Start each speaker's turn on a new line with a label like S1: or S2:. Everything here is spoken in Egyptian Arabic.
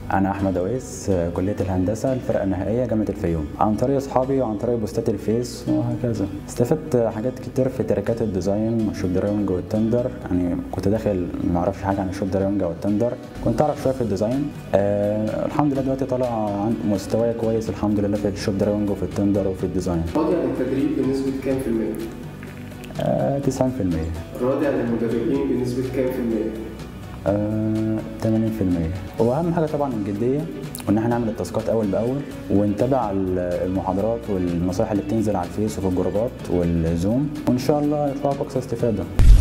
S1: انا احمد اويس كليه الهندسه الفرقه النهائيه جامعه الفيوم عن طريق اصحابي وعن طريق بوستات الفيس وهكذا استفدت حاجات كتير في تركات الديزاين والشوب درايونج والتندر يعني كنت داخل ما اعرفش حاجه عن الشوب درايونج او التندر كنت اعرف شويه في الديزاين آه الحمد لله دلوقتي طالع عن مستواي كويس الحمد لله في الشوب درايونج وفي التندر وفي الديزاين
S2: راضي عن التدريب بنسبة كام في المية؟
S1: آه 90%
S2: راضي عن المدربين بنسبة كام في المية؟
S1: آه 80% واهم حاجه طبعا الجديه وان احنا نعمل التاسكات اول باول ونتابع المحاضرات والنصائح اللي بتنزل على الفيس وفي الجروبات والزوم وان شاء الله يطلعوا باقصى استفاده